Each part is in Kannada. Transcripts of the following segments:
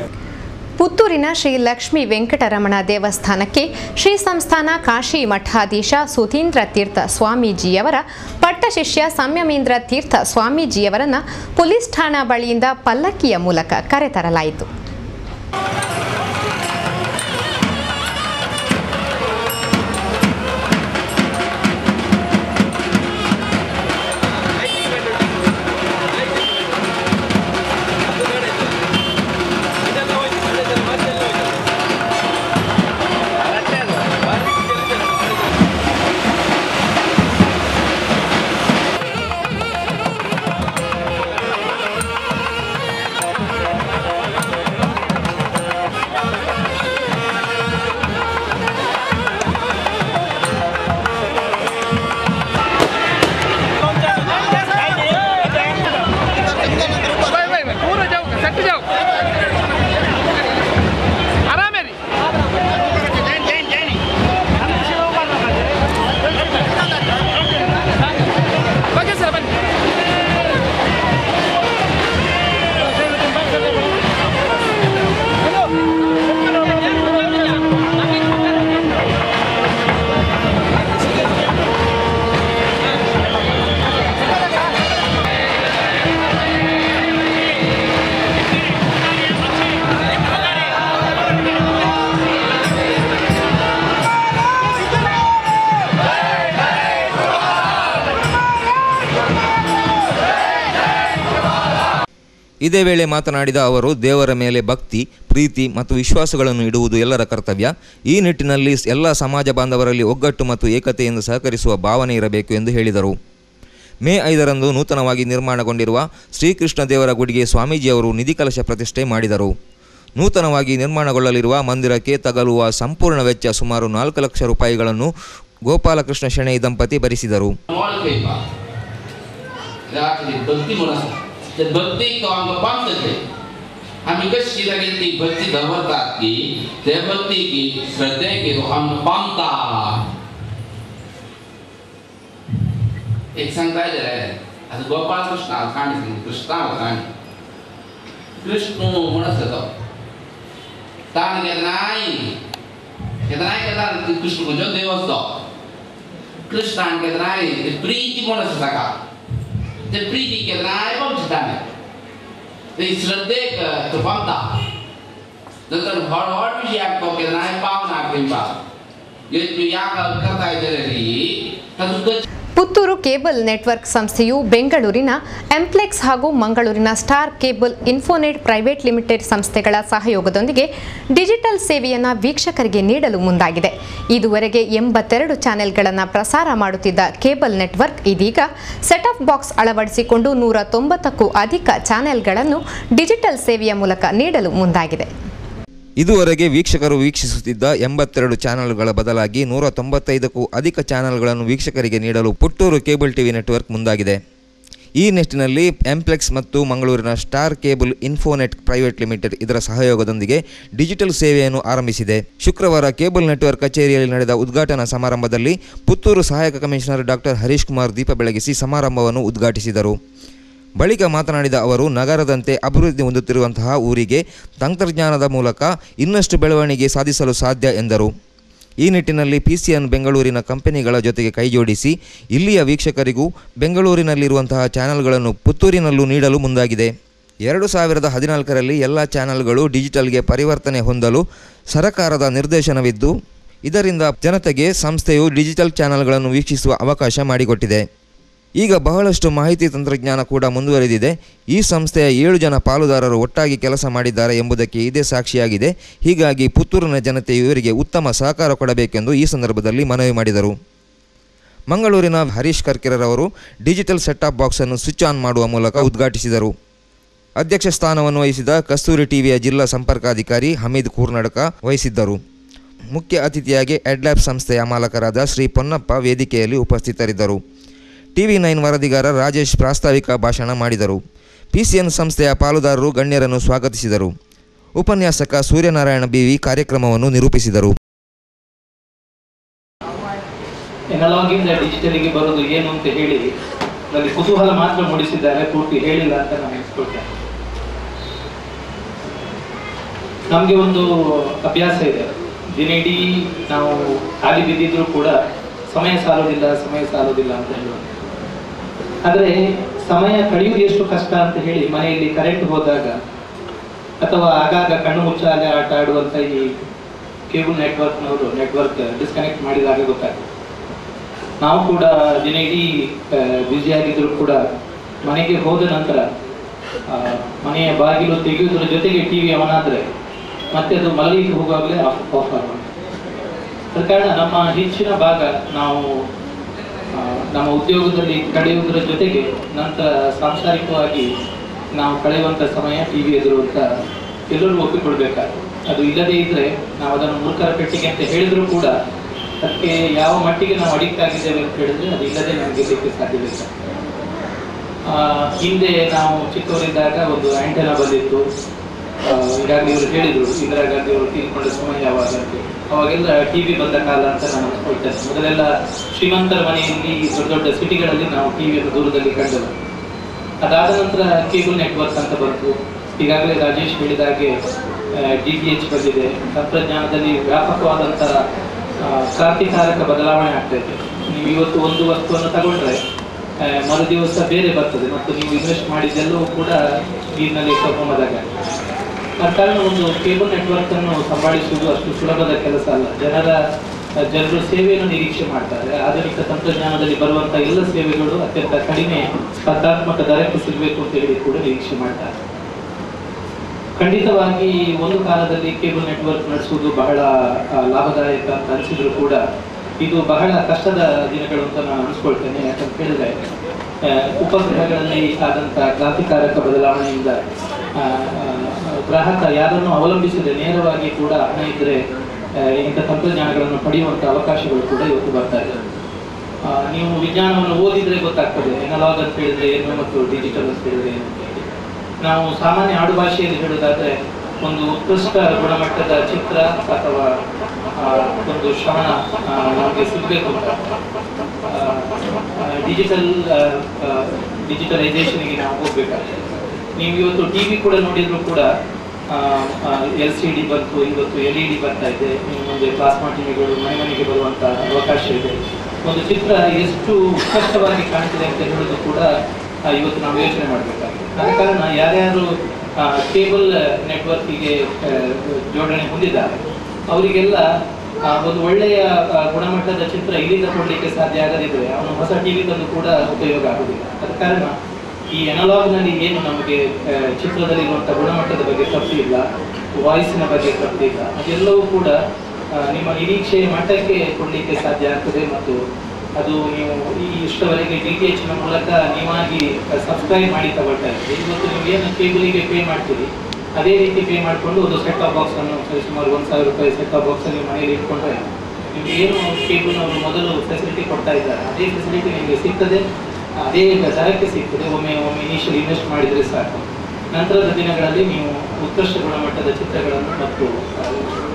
ಪುತ್ತೂರಿನ ಶ್ರೀ ಲಕ್ಷ್ಮೀ ವೆಂಕಟರಮಣ ದೇವಸ್ಥಾನಕ್ಕೆ ಶ್ರೀ ಸಂಸ್ಥಾನ ಕಾಶಿ ಮಠಾಧೀಶ ಸುಧೀಂದ್ರ ತೀರ್ಥ ಸ್ವಾಮೀಜಿಯವರ ಪಟ್ಟಶಿಷ್ಯ ಸಂಯಮೇಂದ್ರ ತೀರ್ಥ ಸ್ವಾಮೀಜಿಯವರನ್ನು ಪೊಲೀಸ್ ಠಾಣಾ ಬಳಿಯಿಂದ ಪಲ್ಲಕ್ಕಿಯ ಮೂಲಕ ಕರೆತರಲಾಯಿತು भाई भाई भाई, पूरा जाओ सेट जाओ आराम है री बघा सर बघा ಇದೇ ವೇಳೆ ಮಾತನಾಡಿದ ಅವರು ದೇವರ ಮೇಲೆ ಭಕ್ತಿ ಪ್ರೀತಿ ಮತ್ತು ವಿಶ್ವಾಸಗಳನ್ನು ಇಡುವುದು ಎಲ್ಲರ ಕರ್ತವ್ಯ ಈ ನಿಟ್ಟಿನಲ್ಲಿ ಎಲ್ಲ ಸಮಾಜ ಬಾಂಧವರಲ್ಲಿ ಒಗ್ಗಟ್ಟು ಮತ್ತು ಏಕತೆಯಿಂದ ಸಹಕರಿಸುವ ಭಾವನೆ ಇರಬೇಕು ಎಂದು ಹೇಳಿದರು ಮೇ ಐದರಂದು ನೂತನವಾಗಿ ನಿರ್ಮಾಣಗೊಂಡಿರುವ ಶ್ರೀಕೃಷ್ಣ ದೇವರ ಗುಡಿಗೆ ಸ್ವಾಮೀಜಿಯವರು ನಿಧಿ ಕಲಶ ಪ್ರತಿಷ್ಠೆ ಮಾಡಿದರು ನೂತನವಾಗಿ ನಿರ್ಮಾಣಗೊಳ್ಳಲಿರುವ ಮಂದಿರಕ್ಕೆ ತಗಲುವ ಸಂಪೂರ್ಣ ವೆಚ್ಚ ಸುಮಾರು ನಾಲ್ಕು ಲಕ್ಷ ರೂಪಾಯಿಗಳನ್ನು ಗೋಪಾಲಕೃಷ್ಣ ಶೆಣೈ ದಂಪತಿ ಭರಿಸಿದರು All paper. Actually, भक्ती म्हणून आसा ते भक्तीक आमकां पाम जातले आमी कशी लागीं ती भक्ती दवरतात की ते भक्तीक श्रद्धेक आमकां पामता एक सांगता जाल्यार आतां गोपाल कृष्णा काणी सांग कृष्णा काणी कृष्ण म्हण आसा तो ताण केन्नाय केन्नाय केन्ना कृष्ण खंयचो देव आसतो कृष्णान केन्नाय प्रीती म्हण आसा ताका ते प्रीती केन्नाय पंचताले ते श्रद्धेक तो पामता नंतर व्हड व्हड विशयाक तो केन्नाय पावना पेंपाक याक करता जाल्यार तातूंत ಪುತ್ತೂರು ಕೇಬಲ್ ನೆಟ್ವರ್ಕ್ ಸಂಸ್ಥೆಯು ಬೆಂಗಳೂರಿನ ಎಂಪ್ಲೆಕ್ಸ್ ಹಾಗೂ ಮಂಗಳೂರಿನ Star Cable Infonet Private Limited ಸಂಸ್ಥೆಗಳ ಸಹಯೋಗದೊಂದಿಗೆ ಡಿಜಿಟಲ್ ಸೇವೆಯನ್ನು ವೀಕ್ಷಕರಿಗೆ ನೀಡಲು ಮುಂದಾಗಿದೆ ಇದುವರೆಗೆ ಎಂಬತ್ತೆರಡು ಚಾನೆಲ್ಗಳನ್ನು ಪ್ರಸಾರ ಮಾಡುತ್ತಿದ್ದ ಕೇಬಲ್ ನೆಟ್ವರ್ಕ್ ಇದೀಗ ಸೆಟ್ ಆಫ್ ಬಾಕ್ಸ್ ಅಳವಡಿಸಿಕೊಂಡು ನೂರ ತೊಂಬತ್ತಕ್ಕೂ ಅಧಿಕ ಚಾನೆಲ್ಗಳನ್ನು ಡಿಜಿಟಲ್ ಸೇವೆಯ ಮೂಲಕ ನೀಡಲು ಮುಂದಾಗಿದೆ ಇದುವರೆಗೆ ವೀಕ್ಷಕರು ವೀಕ್ಷಿಸುತ್ತಿದ್ದ ಎಂಬತ್ತೆರಡು ಚಾನೆಲ್ಗಳ ಬದಲಾಗಿ ನೂರ ತೊಂಬತ್ತೈದಕ್ಕೂ ಅಧಿಕ ಚಾನೆಲ್ಗಳನ್ನು ವೀಕ್ಷಕರಿಗೆ ನೀಡಲು ಪುತ್ತೂರು ಕೇಬಲ್ ಟಿವಿ ನೆಟ್ವರ್ಕ್ ಮುಂದಾಗಿದೆ ಈ ನಿಟ್ಟಿನಲ್ಲಿ ಎಂಪ್ಲೆಕ್ಸ್ ಮತ್ತು ಮಂಗಳೂರಿನ Star Cable Infonet Private Limited ಇದರ ಸಹಯೋಗದೊಂದಿಗೆ ಡಿಜಿಟಲ್ ಸೇವೆಯನ್ನು ಆರಂಭಿಸಿದೆ ಶುಕ್ರವಾರ ಕೇಬಲ್ ನೆಟ್ವರ್ಕ್ ಕಚೇರಿಯಲ್ಲಿ ನಡೆದ ಉದ್ಘಾಟನಾ ಸಮಾರಂಭದಲ್ಲಿ ಪುತ್ತೂರು ಸಹಾಯಕ ಕಮಿಷನರ್ ಡಾಕ್ಟರ್ ಹರೀಶ್ ಕುಮಾರ್ ದೀಪ ಬೆಳಗಿಸಿ ಸಮಾರಂಭವನ್ನು ಉದ್ಘಾಟಿಸಿದರು ಬಳಿಕ ಮಾತನಾಡಿದ ಅವರು ನಗರದಂತೆ ಅಭಿವೃದ್ಧಿ ಹೊಂದುತ್ತಿರುವಂತಹ ಊರಿಗೆ ತಂತ್ರಜ್ಞಾನದ ಮೂಲಕ ಇನ್ನಷ್ಟು ಬೆಳವಣಿಗೆ ಸಾಧಿಸಲು ಸಾಧ್ಯ ಎಂದರು ಈ ನಿಟ್ಟಿನಲ್ಲಿ ಪಿಸಿಎನ್ ಬೆಂಗಳೂರಿನ ಕಂಪನಿಗಳ ಜೊತೆಗೆ ಕೈಜೋಡಿಸಿ ಇಲ್ಲಿಯ ವೀಕ್ಷಕರಿಗೂ ಬೆಂಗಳೂರಿನಲ್ಲಿರುವಂತಹ ಚಾನೆಲ್ಗಳನ್ನು ಪುತ್ತೂರಿನಲ್ಲೂ ನೀಡಲು ಮುಂದಾಗಿದೆ ಎರಡು ಸಾವಿರದ ಹದಿನಾಲ್ಕರಲ್ಲಿ ಎಲ್ಲ ಚಾನೆಲ್ಗಳು ಡಿಜಿಟಲ್ಗೆ ಪರಿವರ್ತನೆ ಹೊಂದಲು ಸರಕಾರದ ನಿರ್ದೇಶನವಿದ್ದು ಇದರಿಂದ ಜನತೆಗೆ ಸಂಸ್ಥೆಯು ಡಿಜಿಟಲ್ ಚಾನೆಲ್ಗಳನ್ನು ವೀಕ್ಷಿಸುವ ಅವಕಾಶ ಮಾಡಿಕೊಟ್ಟಿದೆ ಈಗ ಬಹಳಷ್ಟು ಮಾಹಿತಿ ತಂತ್ರಜ್ಞಾನ ಕೂಡ ಮುಂದುವರೆದಿದೆ ಈ ಸಂಸ್ಥೆಯ ಏಳು ಜನ ಪಾಲುದಾರರು ಒಟ್ಟಾಗಿ ಕೆಲಸ ಮಾಡಿದ್ದಾರೆ ಎಂಬುದಕ್ಕೆ ಇದೇ ಸಾಕ್ಷಿಯಾಗಿದೆ ಹೀಗಾಗಿ ಪುತ್ತೂರಿನ ಜನತೆ ಇವರಿಗೆ ಉತ್ತಮ ಸಹಕಾರ ಕೊಡಬೇಕೆಂದು ಈ ಸಂದರ್ಭದಲ್ಲಿ ಮನವಿ ಮಾಡಿದರು ಮಂಗಳೂರಿನ ಹರೀಶ್ ಕರ್ಕಿರರವರು ಡಿಜಿಟಲ್ ಸೆಟ್ ಆಫ್ ಬಾಕ್ಸನ್ನು ಸ್ವಿಚ್ ಆನ್ ಮಾಡುವ ಮೂಲಕ ಉದ್ಘಾಟಿಸಿದರು ಅಧ್ಯಕ್ಷ ಸ್ಥಾನವನ್ನು ವಹಿಸಿದ ಕಸ್ತೂರಿ ಟಿವಿಯ ಜಿಲ್ಲಾ ಸಂಪರ್ಕಾಧಿಕಾರಿ ಹಮೀದ್ ಕೂರ್ನಡಕ ವಹಿಸಿದ್ದರು ಮುಖ್ಯ ಅತಿಥಿಯಾಗಿ ಎಡ್ಲ್ಯಾಬ್ ಸಂಸ್ಥೆಯ ಮಾಲಕರಾದ ಶ್ರೀ ಪೊನ್ನಪ್ಪ ವೇದಿಕೆಯಲ್ಲಿ ಉಪಸ್ಥಿತರಿದ್ದರು ಟಿವಿ ನೈನ್ ವರದಿಗಾರ ರಾಜೇಶ್ ಪ್ರಾಸ್ತಾವಿಕ ಭಾಷಣ ಮಾಡಿದರು ಪಿಸಿಎನ್ ಸಂಸ್ಥೆಯ ಪಾಲುದಾರರು ಗಣ್ಯರನ್ನು ಸ್ವಾಗತಿಸಿದರು ಉಪನ್ಯಾಸಕ ಸೂರ್ಯನಾರಾಯಣ ಬಿವಿ ಕಾರ್ಯಕ್ರಮವನ್ನು ನಿರೂಪಿಸಿದರು ಎನಲಾಗಿಂದ ಡಿಜಿಟಲಿಗೆ ಬರೋದು ಏನು ಅಂತ ಹೇಳಿ ನನಗೆ ಕುತೂಹಲ ಮಾತ್ರ ಮೂಡಿಸಿದ್ದಾರೆ ಪೂರ್ತಿ ಹೇಳಿಲ್ಲ ಅಂತ ನಾನು ಅನ್ಸ್ಕೊಳ್ತೇನೆ ನಮಗೆ ಒಂದು ಅಭ್ಯಾಸ ಇದೆ ದಿನ ಇಡೀ ನಾವು ಖಾಲಿ ಬಿದ್ದಿದ್ರು ಕೂಡ ಸಮಯ ಸಾಲೋದಿಲ್ಲ ಸಮಯ ಸಾಲೋದಿಲ್ಲ ಅಂತ ಹೇಳುವ ಆದರೆ ಸಮಯ ಕಳೆಯುವುದು ಎಷ್ಟು ಕಷ್ಟ ಅಂತ ಹೇಳಿ ಮನೆಯಲ್ಲಿ ಕರೆಂಟ್ ಹೋದಾಗ ಅಥವಾ ಆಗಾಗ ಕಣ್ಣು ಮುಚ್ಚಾಲೆ ಆಟ ಆಡುವಂಥ ಈ ಕೇಬಲ್ ನೆಟ್ವರ್ಕ್ನವರು ನೆಟ್ವರ್ಕ್ ಡಿಸ್ಕನೆಕ್ಟ್ ಮಾಡಿದಾಗ ಗೊತ್ತಾಗ್ತದೆ ನಾವು ಕೂಡ ದಿನ ಇಡೀ ಬ್ಯುಸಿ ಆಗಿದ್ರು ಕೂಡ ಮನೆಗೆ ಹೋದ ನಂತರ ಆ, ಮನೆಯ ಬಾಗಿಲು ತೆಗೆಯುವುದರ ಜೊತೆಗೆ ಟಿವಿ ಅವನಾದ್ರೆ ಮತ್ತೆ ಅದು ಮಲಗಿಗೆ ಹೋಗುವಾಗಲೇ ಆಫ್ ಆಫ್ ಆಗುತ್ತೆ ಅದ ಕಾರಣ ನಮ್ಮ ಹೆಚ್ಚಿನ ಭಾಗ ನಾವು ಆ, ನಮ್ಮ ಉದ್ಯೋಗದಲ್ಲಿ ಕಳೆಯುವುದರ ಜೊತೆಗೆ ನಂತರ ಸಾಂಸಾರಿಕವಾಗಿ ನಾವು ಕಳೆಯುವಂಥ ಸಮಯ ಟಿ ವಿ ಎದುರು ಅಂತ ಎಲ್ಲರೂ ಒಪ್ಪಿಕೊಳ್ಬೇಕಾಗುತ್ತೆ ಅದು ಇಲ್ಲದೇ ಇದ್ರೆ ನಾವು ಅದನ್ನು ಮೂರ್ಖರ ಪೆಟ್ಟಿಗೆ ಅಂತ ಹೇಳಿದ್ರು ಕೂಡ ಅದಕ್ಕೆ ಯಾವ ಮಟ್ಟಿಗೆ ನಾವು ಅಡಿಕ್ಟ್ ಆಗಿದ್ದೇವೆ ಅಂತ ಹೇಳಿದ್ರೆ ಅದು ಇಲ್ಲದೆ ನಮಗೆ ಗೆಲ್ಲಕ್ಕೆ ಸಾಧ್ಯವಿಲ್ಲ ಆ, ಹಿಂದೆ ನಾವು ಚಿಕ್ಕವರಿದ್ದಾಗ ಒಂದು ಆಂಟೆನಾ ಬಂದಿತ್ತು ಆ, ಈಗಾಗಲೇ ಇವರು ಹೇಳಿದ್ರು ಇಂದಿರಾ ಗಾಂಧಿ ಅವರು ತೀರ್ಕೊಂಡ ಸಮಯ ಯಾವಾಗ ಅಂತ ಅವಾಗೆಲ್ಲ ಟಿವಿ ಬಂದ ಕಾಲ ಅಂತ ನಾನು ಅನ್ಕೊಳ್ತೇನೆ ಮೊದಲೆಲ್ಲ ಶ್ರೀಮಂತರ ಮನೆಯಲ್ಲಿ ದೊಡ್ಡ ದೊಡ್ಡ ಸಿಟಿಗಳಲ್ಲಿ ನಾವು ಟಿವಿಯನ್ನು ದೂರದಲ್ಲಿ ಕಂಡೆವು ಅದಾದ ನಂತರ ಕೇಬಲ್ ನೆಟ್ವರ್ಕ್ ಅಂತ ಬಂತು ಈಗಾಗಲೇ ರಾಜೇಶ್ ಹೇಳಿದ ಹಾಗೆ ಡಿ ಟಿ ಎಚ್ ಬಂದಿದೆ ತಂತ್ರಜ್ಞಾನದಲ್ಲಿ ವ್ಯಾಪಕವಾದಂಥ ಆ, ಕ್ರಾಂತಿಕಾರಕ ಬದಲಾವಣೆ ಆಗ್ತಾ ಇದೆ ನೀವು ಇವತ್ತು ಒಂದು ವಸ್ತುವನ್ನು ತಗೊಂಡ್ರೆ ಆ, ಮರು ದಿವಸ ಬೇರೆ ಬರ್ತದೆ ಮತ್ತು ನೀವು ಇನ್ವೆಸ್ಟ್ ಮಾಡಿದ್ದೆಲ್ಲವೂ ಕೂಡ ನೀರಿನಲ್ಲಿ ಹೋಮದಾಗ ಆ ಕಾರಣ ಒಂದು ಕೇಬಲ್ ನೆಟ್ವರ್ಕ್ ಅನ್ನು ಸಂಭಾಳಿಸುವುದು ಅಷ್ಟು ಸುಲಭದ ಕೆಲಸ ಅಲ್ಲ ಜನರ ಜನರು ಸೇವೆಯನ್ನು ನಿರೀಕ್ಷೆ ಮಾಡ್ತಾರೆ ಆಧುನಿಕ ತಂತ್ರಜ್ಞಾನದಲ್ಲಿ ಬರುವಂತಹ ಎಲ್ಲ ಸೇವೆಗಳು ಅತ್ಯಂತ ಕಡಿಮೆ ಸ್ಪರ್ಧಾತ್ಮಕ ದರಕ್ಕೆ ಸಿಗಬೇಕು ಅಂತ ಹೇಳಿ ಕೂಡ ನಿರೀಕ್ಷೆ ಮಾಡ್ತಾರೆ ಖಂಡಿತವಾಗಿ ಒಂದು ಕಾಲದಲ್ಲಿ ಕೇಬಲ್ ನೆಟ್ವರ್ಕ್ ನಡೆಸುವುದು ಬಹಳ ಆ, ಲಾಭದಾಯಕ ಅಂತ ಅನಿಸಿದ್ರು ಕೂಡ ಇದು ಬಹಳ ಕಷ್ಟದ ದಿನಗಳು ಅಂತ ನಾನು ಅನಿಸ್ಕೊಳ್ತೇನೆ ಯಾಕಂತ ಹೇಳಿದ್ರೆ ಆ, ಉಪಗ್ರಹಗಳಲ್ಲಿ ಆದಂಥ ಕ್ರಾಂತಿಕಾರಕ ಬದಲಾವಣೆಯಿಂದ ಆ, ಆ, ಗ್ರಾಹಕ ಯಾರನ್ನು ಅವಲಂಬಿಸದೆ ನೇರವಾಗಿ ಕೂಡ ಹಣ ಇದ್ರೆ ಆ, ಇಂಥ ತಂತ್ರಜ್ಞಾನಗಳನ್ನು ಪಡೆಯುವಂಥ ಅವಕಾಶಗಳು ಕೂಡ ಇವತ್ತು ಬರ್ತಾ ಇದೆ ಆ, ನೀವು ವಿಜ್ಞಾನವನ್ನು ಓದಿದ್ರೆ ಗೊತ್ತಾಗ್ತದೆ ಎನಲಾಗ್ ಅಂತ ಹೇಳಿದ್ರೆ ಏನು ಮತ್ತು ಡಿಜಿಟಲ್ ಅಂತ ಹೇಳಿದ್ರೆ ಏನು ಅಂತ ಹೇಳಿ. ನಾವು ಸಾಮಾನ್ಯ ಆಡು ಭಾಷೆಯಲ್ಲಿ ಹೇಳುವುದಾದ್ರೆ ಒಂದು ಉತ್ಕೃಷ್ಟ ಗುಣಮಟ್ಟದ ಚಿತ್ರ ಅಥವಾ ಆ, ಒಂದು ಶ್ರವಣ ಆ, ನಮಗೆ ಸಿಗಬೇಕು ಅಂತ ಡಿಜಿಟಲ್ ಡಿಜಿಟಲೈಸೇಷನ್ಗೆ ನಾವು ಹೋಗ್ಬೇಕಾಗ್ತದೆ ನೀವು ಇವತ್ತು ಟಿ ವಿ ಕೂಡ ನೋಡಿದ್ರು ಕೂಡ ಎಲ್ ಸಿ ಡಿ ಬಂತು ಇವತ್ತು ಎಲ್ ಇ ಡಿ ಬರ್ತಾ ಇದೆ ಇನ್ನು ಮುಂದೆ ಪ್ಲಾಸ್ಮಾ ಟಿವಿಗಳು ಮನೆ ಮನೆಗೆ ಬರುವಂತ ಅವಕಾಶ ಇದೆ ಒಂದು ಚಿತ್ರ ಎಷ್ಟು ಉತ್ಕೃಷ್ಟವಾಗಿ ಕಾಣ್ತಿದೆ ಅಂತ ಹೇಳೋದು ಕೂಡ ಆ, ಇವತ್ತು ನಾವು ಯೋಚನೆ ಮಾಡಬೇಕಾಗಿದೆ ಆದ ಕಾರಣ ಯಾರ್ಯಾರು ಕೇಬಲ್ ನೆಟ್ವರ್ಕಿಗೆ ಜೋಡಣೆ ಹೊಂದಿದ್ದಾರೆ ಅವರಿಗೆಲ್ಲ ಆ, ಒಂದು ಒಳ್ಳೆಯ ಆ, ಗುಣಮಟ್ಟದ ಚಿತ್ರ ಇಲ್ಲಿಂದ ಕೊಡಲಿಕ್ಕೆ ಸಾಧ್ಯ ಆಗದಿದ್ರೆ ಅವನು ಹೊಸ ಟಿವಿ ತಂದು ಕೂಡ ಉಪಯೋಗ ಆಗುದಿಲ್ಲ ಆದ ಕಾರಣ ಈ ಅನಲಾಗ್ ನಲ್ಲಿ ಏನು ನಮಗೆ ಆ, ಚಿತ್ರದಲ್ಲಿರುವಂಥ ಗುಣಮಟ್ಟದ ಬಗ್ಗೆ ತಪ್ಪು ಇಲ್ಲ ವಾಯ್ಸಿನ ಬಗ್ಗೆ ತಪ್ಪು ಇಲ್ಲ ಅದೆಲ್ಲವೂ ಕೂಡ ಆ, ನಿಮ್ಮ ನಿರೀಕ್ಷೆಯ ಮಟ್ಟಕ್ಕೆ ಕೊಡಲಿಕ್ಕೆ ಸಾಧ್ಯ ಆಗ್ತದೆ ಮತ್ತು ಅದು ನೀವು ಈ ಇಷ್ಟವರೆಗೆ ಡಿ ಟಿ ಎಚ್ನ ಮೂಲಕ ನೀವಾಗಿ ಸಬ್ಸ್ಕ್ರೈಬ್ ಮಾಡಿ ತಗೊಳ್ತಾ ಇದ್ದೀರಿ ಇವತ್ತು ನೀವು ಏನು ಕೇಬಲಿಗೆ ಪೇ ಮಾಡ್ತೀರಿ ಅದೇ ರೀತಿ ಪೇ ಮಾಡಿಕೊಂಡು ಒಂದು ಸೆಟ್ ಆಫ್ ಬಾಕ್ಸ್ ಅನ್ನು ಸರಿ ಸುಮಾರು ಒಂದು ಸಾವಿರ ರೂಪಾಯಿ ಸೆಟ್ ಆಫ್ ಬಾಕ್ಸ್ ಅಲ್ಲಿ ಮನೆಯಲ್ಲಿ ಇಟ್ಕೊಂಡ್ರೆ ನಿಮ್ಗೆ ಏನು ಕೇಬಲ್ ಅವರು ಮೊದಲು ಫೆಸಿಲಿಟಿ ಕೊಡ್ತಾ ಇದ್ದಾರೆ ಅದೇ ಫೆಸಿಲಿಟಿ ನಿಮಗೆ ಸಿಗ್ತದೆ ಅದೇ ದರಕ್ಕೆ ಸಿಗ್ತದೆ ಒಮ್ಮೆ ಒಮ್ಮೆ ಇನಿಷಿಯಲ್ ಇನ್ವೆಸ್ಟ್ ಮಾಡಿದರೆ ಸಾಕು ನಂತರದ ದಿನಗಳಲ್ಲಿ ನೀವು ಉತ್ಕೃಷ್ಟ ಗುಣಮಟ್ಟದ ಚಿತ್ರಗಳನ್ನು ಮತ್ತು ಆ,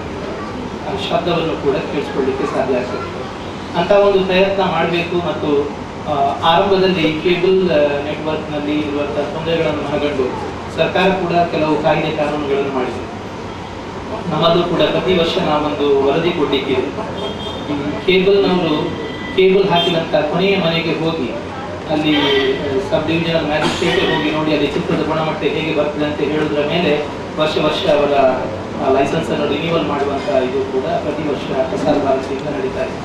ಆ ಶಬ್ದವನ್ನು ಕೂಡ ಕೇಳಿಸ್ಕೊಳ್ಳಿಕ್ಕೆ ಸಾಧ್ಯ ಆಗ್ತದೆ ಅಂತ ಒಂದು ಪ್ರಯತ್ನ ಮಾಡಬೇಕು ಮತ್ತು ಆ, ಆರಂಭದಲ್ಲಿ ಕೇಬಲ್ ನೆಟ್ವರ್ಕ್ನಲ್ಲಿ ಇರುವಂತಹ ತೊಂದರೆಗಳನ್ನು ಮನಗಂಡು ಸರ್ಕಾರ ಕೂಡ ಕೆಲವು ಕಾಯ್ದೆ ಕಾನೂನುಗಳನ್ನು ಮಾಡಿದೆ ನಮ್ಮದು ಕೂಡ ಪ್ರತಿ ವರ್ಷ ನಾವೊಂದು ವರದಿ ಕೊಡ್ಲಿಕ್ಕಿದೆ ಈ ಕೇಬಲ್ನವರು ಕೇಬಲ್ ಹಾಕಿದಂತ ಕೊನೆಯ ಮನೆಗೆ ಹೋಗಿ ಅಲ್ಲಿ ಸಬ್ ಡಿವಿಷನಲ್ ಮ್ಯಾಜಿಸ್ಟ್ರೇಟ್ ಹೋಗಿ ನೋಡಿ ಅಲ್ಲಿ ಚಿತ್ರದ ಗುಣಮಟ್ಟ ಹೇಗೆ ಬರ್ತದೆ ಅಂತ ಹೇಳುವುದರ ಮೇಲೆ ವರ್ಷ ವರ್ಷ ಅವರ ಲೈಸೆನ್ಸ್ ಅನ್ನು ರಿನ್ಯೂವಲ್ ಮಾಡುವಂತ ಇದು ಕೂಡ ಪ್ರತಿ ವರ್ಷ ಪ್ರಸಾರ ಭಾರತಿಯಿಂದ ನಡೀತಾ ಇದೆ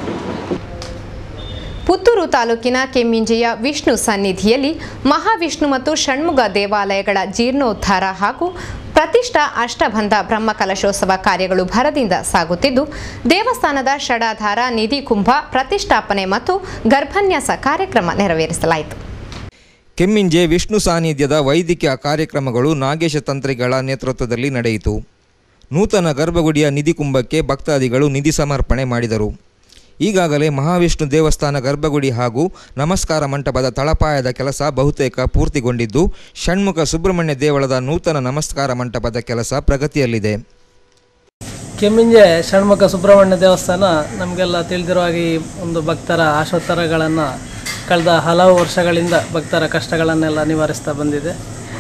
ಪುತ್ತೂರು ತಾಲೂಕಿನ ಕೆಮ್ಮಿಂಜೆಯ ವಿಷ್ಣು ಸನ್ನಿಧಿಯಲ್ಲಿ ಮಹಾವಿಷ್ಣು ಮತ್ತು ಷಣ್ಮುಗ ದೇವಾಲಯಗಳ ಜೀರ್ಣೋದ್ಧಾರ ಹಾಗೂ ಪ್ರತಿಷ್ಠಾ ಅಷ್ಟಬಂಧ ಬ್ರಹ್ಮಕಲಶೋತ್ಸವ ಕಾರ್ಯಗಳು ಭರದಿಂದ ಸಾಗುತ್ತಿದ್ದು ದೇವಸ್ಥಾನದ ಷಡಾಧಾರ ನಿಧಿ ಕುಂಭ ಪ್ರತಿಷ್ಠಾಪನೆ ಮತ್ತು ಗರ್ಭನ್ಯಾಸ ಕಾರ್ಯಕ್ರಮ ನೆರವೇರಿಸಲಾಯಿತು ಕೆಮ್ಮಿಂಜೆ ವಿಷ್ಣು ಸಾನ್ನಿಧ್ಯದ ವೈದಿಕ ಕಾರ್ಯಕ್ರಮಗಳು ನಾಗೇಶ ತಂತ್ರಿಗಳ ನೇತೃತ್ವದಲ್ಲಿ ನಡೆಯಿತು ನೂತನ ಗರ್ಭಗುಡಿಯ ನಿಧಿ ಕುಂಭಕ್ಕೆ ಭಕ್ತಾದಿಗಳು ನಿಧಿ ಸಮರ್ಪಣೆ ಮಾಡಿದರು ಈಗಾಗಲೇ ಮಹಾವಿಷ್ಣು ದೇವಸ್ಥಾನ ಗರ್ಭಗುಡಿ ಹಾಗೂ ನಮಸ್ಕಾರ ಮಂಟಪದ ತಳಪಾಯದ ಕೆಲಸ ಬಹುತೇಕ ಪೂರ್ತಿಗೊಂಡಿದ್ದು ಷಣ್ಮುಖ ಸುಬ್ರಹ್ಮಣ್ಯ ದೇವಳದ ನೂತನ ನಮಸ್ಕಾರ ಮಂಟಪದ ಕೆಲಸ ಪ್ರಗತಿಯಲ್ಲಿದೆ ಕೆಮ್ಮಿಂಜೆ ಷಣ್ಮುಖ ಸುಬ್ರಹ್ಮಣ್ಯ ದೇವಸ್ಥಾನ ನಮಗೆಲ್ಲ ತಿಳಿದಿರೋ ಹಾಗೆ ಈ ಒಂದು ಭಕ್ತರ ಆಶೋತ್ತರಗಳನ್ನು ಕಳೆದ ಹಲವು ವರ್ಷಗಳಿಂದ ಭಕ್ತರ ಕಷ್ಟಗಳನ್ನೆಲ್ಲ ನಿವಾರಿಸ್ತಾ ಬಂದಿದೆ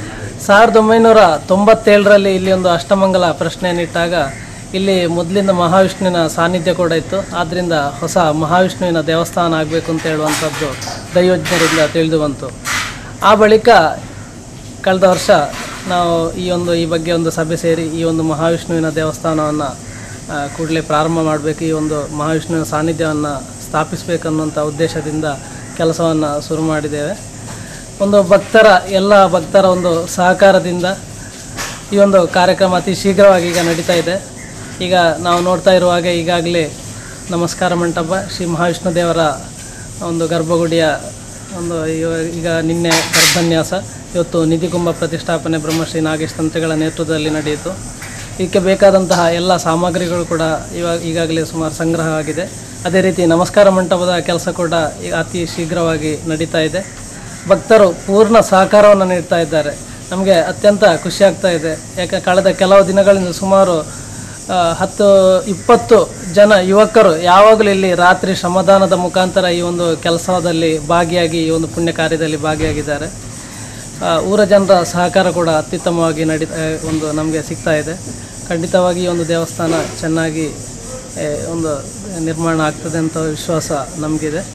ಸಾವಿರದ ಒಂಬೈನೂರ ತೊಂಬತ್ತೇಳರಲ್ಲಿ ಇಲ್ಲಿ ಒಂದು ಅಷ್ಟಮಂಗಲ ಪ್ರಶ್ನೆಯನ್ನಿಟ್ಟಾಗ ಇಲ್ಲಿ ಮೊದಲಿಂದ ಮಹಾವಿಷ್ಣುವಿನ ಸಾನ್ನಿಧ್ಯ ಕೂಡ ಇತ್ತು ಆದ್ದರಿಂದ ಹೊಸ ಮಹಾವಿಷ್ಣುವಿನ ದೇವಸ್ಥಾನ ಆಗಬೇಕು ಅಂತ ಹೇಳುವಂಥದ್ದು ದೈವಜ್ಞರಿಂದ ತಿಳಿದು ಬಂತು ಆ ಬಳಿಕ ಕಳೆದ ವರ್ಷ ನಾವು ಈ ಒಂದು ಈ ಬಗ್ಗೆ ಒಂದು ಸಭೆ ಸೇರಿ ಈ ಒಂದು ಮಹಾವಿಷ್ಣುವಿನ ದೇವಸ್ಥಾನವನ್ನು ಕೂಡಲೇ ಪ್ರಾರಂಭ ಮಾಡಬೇಕು ಈ ಒಂದು ಮಹಾವಿಷ್ಣುವಿನ ಸಾನ್ನಿಧ್ಯವನ್ನು ಸ್ಥಾಪಿಸಬೇಕನ್ನುವಂಥ ಉದ್ದೇಶದಿಂದ ಕೆಲಸವನ್ನು ಶುರು ಮಾಡಿದ್ದೇವೆ ಒಂದು ಭಕ್ತರ ಎಲ್ಲ ಭಕ್ತರ ಒಂದು ಸಹಕಾರದಿಂದ ಈ ಒಂದು ಕಾರ್ಯಕ್ರಮ ಅತಿ ಶೀಘ್ರವಾಗಿ ಈಗ ನಡೀತಾ ಇದೆ ಈಗ ನಾವು ನೋಡ್ತಾ ಇರುವ ಹಾಗೆ ಈಗಾಗಲೇ ನಮಸ್ಕಾರ ಮಂಟಪ ಶ್ರೀ ಮಹಾವಿಷ್ಣು ದೇವರ ಒಂದು ಗರ್ಭಗುಡಿಯ ಒಂದು ಇವ- ಈಗ ನಿನ್ನೆ ಗರ್ಭನ್ಯಾಸ ಇವತ್ತು ನಿಧಿಕುಂಭ ಪ್ರತಿಷ್ಠಾಪನೆ ಬ್ರಹ್ಮಶ್ರೀ ನಾಗೇಶ್ ತಂತ್ರಿಗಳ ನೇತೃತ್ವದಲ್ಲಿ ನಡೆಯಿತು ಇದಕ್ಕೆ ಬೇಕಾದಂತಹ ಎಲ್ಲ ಸಾಮಗ್ರಿಗಳು ಕೂಡ ಇವಾಗ ಈಗಾಗಲೇ ಸುಮಾರು ಸಂಗ್ರಹ ಆಗಿದೆ ಅದೇ ರೀತಿ ನಮಸ್ಕಾರ ಮಂಟಪದ ಕೆಲಸ ಕೂಡ ಈಗ ಅತಿ ಶೀಘ್ರವಾಗಿ ನಡೀತಾ ಇದೆ ಭಕ್ತರು ಪೂರ್ಣ ಸಹಕಾರವನ್ನು ನೀಡ್ತಾ ಇದ್ದಾರೆ ನಮಗೆ ಅತ್ಯಂತ ಖುಷಿ ಆಗ್ತಾ ಇದೆ ಯಾಕೆ ಕಳೆದ ಕೆಲವು ದಿನಗಳಿಂದ ಸುಮಾರು ಆ, ಹತ್ತು ಇಪ್ಪತ್ತು ಜನ ಯುವಕರು ಯಾವಾಗಲೂ ಇಲ್ಲಿ ರಾತ್ರಿ ಶ್ರಮದಾನದ ಮುಖಾಂತರ ಈ ಒಂದು ಕೆಲಸದಲ್ಲಿ ಭಾಗಿಯಾಗಿ ಈ ಒಂದು ಪುಣ್ಯ ಕಾರ್ಯದಲ್ಲಿ ಭಾಗಿಯಾಗಿದ್ದಾರೆ ಆ, ಊರ ಜನರ ಸಹಕಾರ ಕೂಡ ಅತ್ಯುತ್ತಮವಾಗಿ ನಡಿ ಆ, ಒಂದು ನಮಗೆ ಸಿಗ್ತಾ ಇದೆ ಖಂಡಿತವಾಗಿ ಈ ಒಂದು ದೇವಸ್ಥಾನ ಚೆನ್ನಾಗಿ ಆ, ಒಂದು ನಿರ್ಮಾಣ ಆಗ್ತದೆ ಅಂತ ವಿಶ್ವಾಸ ನಮಗಿದೆ